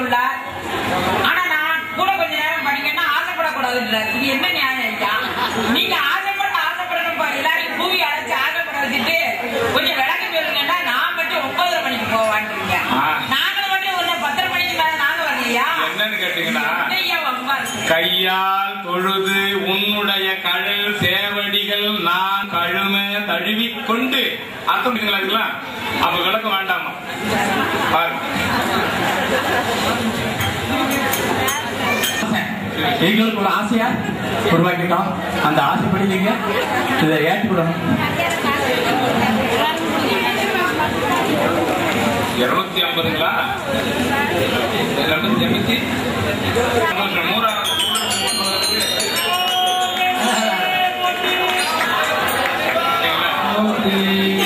உள்ளார் ஆனா நான் கூட கொஞ்ச நேரம் படிக்கணும்னா ஆசைப்படக்கூடாதுன்றார் இது என்ன நியாயம் ஐயா நீங்க ஆசைப்பட ஆசைப்படணும் பாரு எல்லாரையும் பூவி அழைச்சு ஆசைப்பட வச்சுட்டு கொஞ்சம் விளக்கம் சொல்லுங்கன்னா நான் மட்டும் ஒன்பதரை மணிக்கு போவான்றீங்க ஆ. நாங்களும் மட்டும் ஒரு பத்தரை மணிக்கு மேல நாங்க வரலையா என்னன்னு கேட்டீங்கன்னா என்ன ஐயா வம்பா இருக்கு கையால் தொழுது உன்னுடைய கழல் சேவடிகள் நான் கழும தழுவிக் கொண்டு அர்த்தம் புரியுதுங்களா இதுக்கெல்லாம் அப்ப விளக்கம் வேண்டாமா பாருங்க எங்களுக்கு ஒரு ஆசையா உருவாக்கிட்டோம் அந்த ஆசைப்படி நீங்க இதை ஏற்றுக்கணும் இருநூத்தி ஐம்பதுங்களா இருநூத்தி எண்பத்தி சந்தோஷம். நூறாயிரம் சரிங்களா?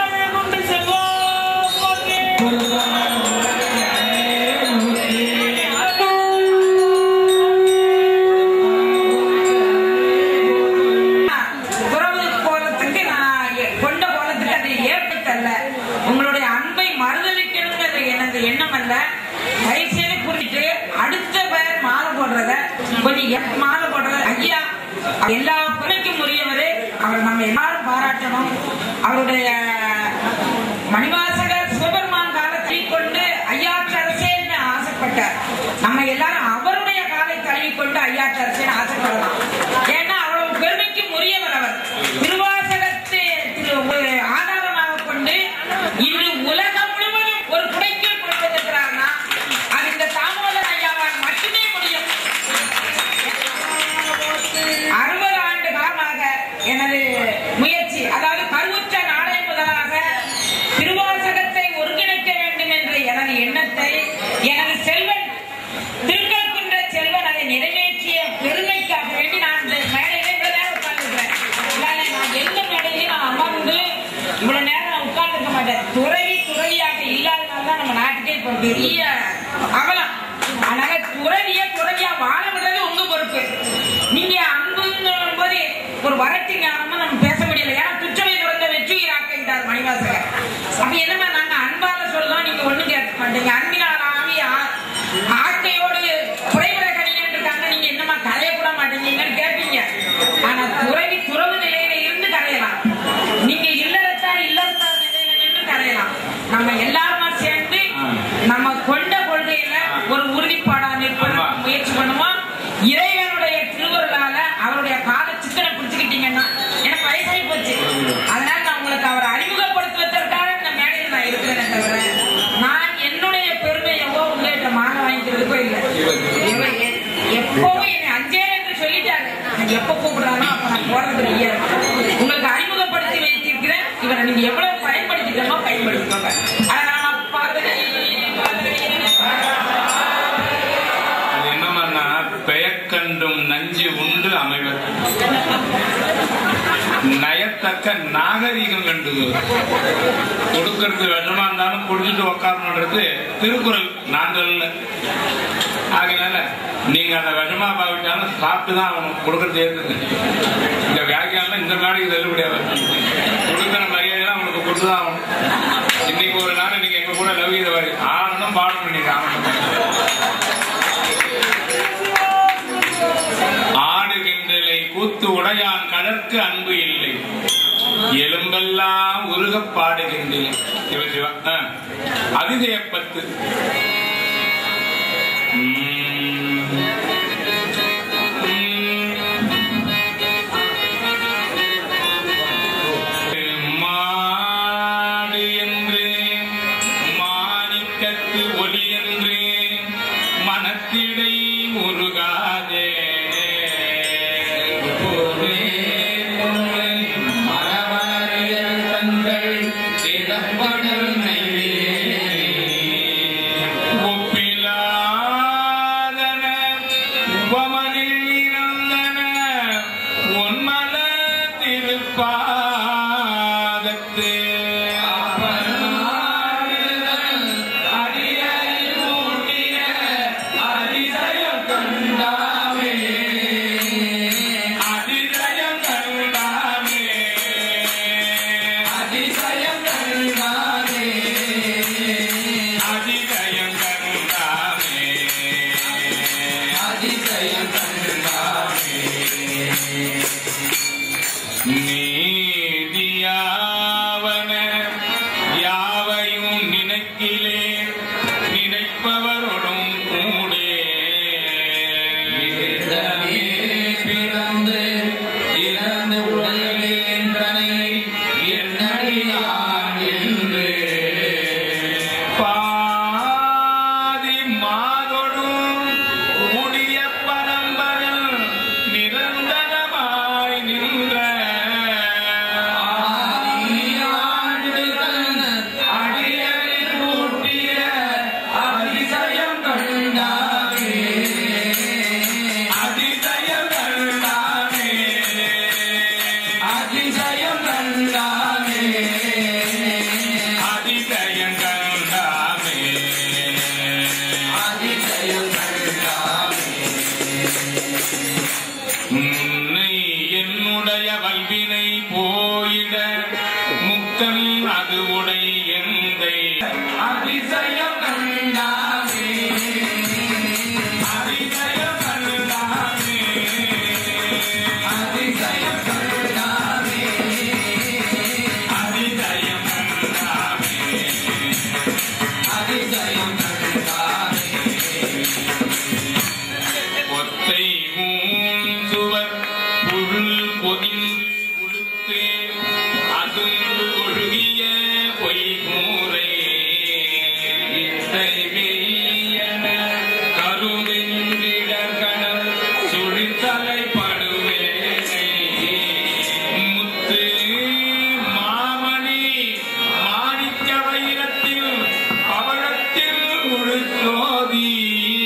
துறவு கோலத்துக்கு நான் எ- கொண்ட கோலத்துக்கு அதை ஏற்படுத்தல்ல உங்களுடைய அன்பை மறுதளிக்கணுங்கிறது எனது எண்ணம் அல்ல தயவுசெய்து புரிஞ்சுட்டு அடுத்த பேர் மாலை போடுறத கொஞ்சம் எப் மாலை போடுறத ஐயா எல்லா பிள்ளைக்கும் உரியவர் அவர் நம்ம எல்லாரும் பாராட்டணும் அவருடைய மணிவாசகர் சிவபெருமான் காலத்தை கொண்டு ஐயாற்றரசேன்னு ஆசைப்பட்டார் நம்ம எல்லாரும் அவருடைய காலை தழுவி கொண்டு ஐயாற்றரசேன்னு ஆசைப்படலாம் ஏன்னா அவ்வளவு பெருமைக்கு உரியவர் அவர் திருவாசகத்தை திரு- ஒரு ஆதாரமாக கொண்டு இன்று உலகம் முழுவதும் ஒரு குடைக்கு கொடுத்திருக்கிறார்னா அது இந்த தாமோதர ஐயாவால் மட்டுமே முடியும் அறுபது ஆண்டு காலமாக எனது முயற்சி அதாவது கருவுற்ற நாளை முதலாக திருவாசகத்தை ஒருங்கிணைக்க வேண்டும் என்ற எனது எண்ணத்தை எனது செல்வன் திருக்கல்குன்ற செல்வன் அதை நிறைவேற்றிய பெருமைக்காக வேண்டி நான் இந்த மேடையில இவ்வளவு நேரம் உட்கார்ந்துருக்கிறேன் இல்லைன்னா நான் எந்த மேடையிலையும் நான் அமர்ந்து இவ்வளவு நேரம் நான் உட்கார்ந்துருக்க மாட்டேன் துறவி துறவியாக இல்லாதனால தான் நம்ம நாட்டுக்கே இப்போ பெரிய அவலம் அதனால துறவிய துறவியா வாழ விடுறது உங்க பொறுப்பு நீங்க அன்புங்கும் போது ஒரு வரட்டு ஞானமா நம்ம பேச முடியல ஏன்னா துச்சவை துறந்த வெற்றியராக்கின்றார் மணிவாசகர் அப்ப என்னமா நாங்க அன்பால சொல்றோம் நீங்க ஒண்ணும் கேட்க மாட்டீங்க அன்பினால் ஆவி ஆ- ஆட்டையோடு குறைவிட கணியன் இருக்காங்க நீங்க என்னமா கரைய கூட மாட்டீங்கன்னு கேட்பீங்க ஆனா துறவி துறவு நிலையில இருந்து கரையலாம் நீங்க இல்லறத்தார் இல்லறத்தார் நிலையில நின்று கரையலாம் நம்ம எல்லாருமா சேர்ந்து நம்ம கொண்ட கொள்கையில ஒரு உறுதிப்பாடா நிற்பதற்கு முயற்சி பண்ணுவோம் இறைவனுடைய திருவருளால அவருடைய கால சித்தனை பிடிச்சுக்கிட்டீங்கன்னா எனக்கு வயசாகி போச்சு அதனால நான் உங்களுக்கு அவரை அறிமுகப்படுத்துவதற்காக இந்த மேடையில் நான் இருக்கிறேனே தவிர நான் என்னுடைய பெருமையவோ உங்ககிட்ட மாலை வாங்கிக்கிறதுக்கோ இல்லை இவர் எ- எப்பவும் என்னை அஞ்சேன் என்று சொல்லிட்டாரு எனக்கு எப்ப கூப்பிடுறானோ அப்ப நான் போறது இல்லையா உங்களுக்கு அறிமுகப்படுத்தி வைத்திருக்கிறேன் இவரை நீங்க எவ்வளவு பயன்படுத்திக்கணுமோ பயன்படுத்திக்கோங்க ஆனா நாம பார்த்து அது என்னமான்னா பெயர்கண்டும் நஞ்சு உண்டு அமைவர் நயத்தக்க நாகரிகம் கண்டு கொடுக்கறது விஷமா இருந்தாலும் குடிச்சிட்டு உக்காரணுன்றது திருக்குறள் நாங்கள்ல ஆகையினால நீங்க அந்த விஷமா பாவிட்டாலும் சாப்பிட்டு தான் ஆகணும் கொடுக்கறது ஏத்துங்க இந்த வியாக்கியானம் இந்த மேடைக்கு செல்லுபடியாக கொடுக்குற மரியாதை உங்களுக்கு கொடுத்து தான் ஆகணும் இன்னைக்கு ஒரு நாள் நீங்க எங்க கூட லவ்கீத வாரி ஆடணும் பாடணும் நீங்க ஆடணும் ஆடுகின்றலை கூத்து உடையான் கடற்கு அன்பு இல்லை எலும்பெல்லாம் உருகப் பாடுகின்றேன் சிவ சிவா ஆ. அதிசயப்பத்து உம். உம். மாடு என்று மாணிக்கத்து ஒலி என்று மனத்திடை முருகாதே மரவரையல் தங்கள் சிதம்படல் நைவே ஒப்பிலா நினைக்கிலே நினைப்பவரோடும் கூடே பிறந்தே பிறந்து இறந்து உடல்வேந்தனை என்னடியான் என்று பாதி மாதொடும் கூடிய பரம்பரில் நிரந்தரமாய் நின்ற ஆதியாண்டுகள் அடியரில் கூட்டிய அதிசயம் கண்டாவே அதிசயம் கண்டாமே அதிசயம் கண்டாவே அதிசயம் கண்டாமே அதிசயம் கண்டாவே உன்னை என்னுடைய வல்வினை போயிட முக்தன் அது உடை எந்தை அதிசயம் கண்டாவே அதிசயம் கண்டாமே அதிசயம் கண்டாவே அதிசயம் கண்டாமே அதிசயம் கண்டாவே ஒத்தை ஊன் சுவர் பொருள் பொதிந்து உடுத்து அதும் ஒழுகிய பொய்கூரை இத்தை வெய்யன கருவெஞ்சிடர்கள் சுழித்தலை படுவேனை முத்து மாமணி மாணிக்க வைரத்தில் பவழத்தில் முழுச்சோதி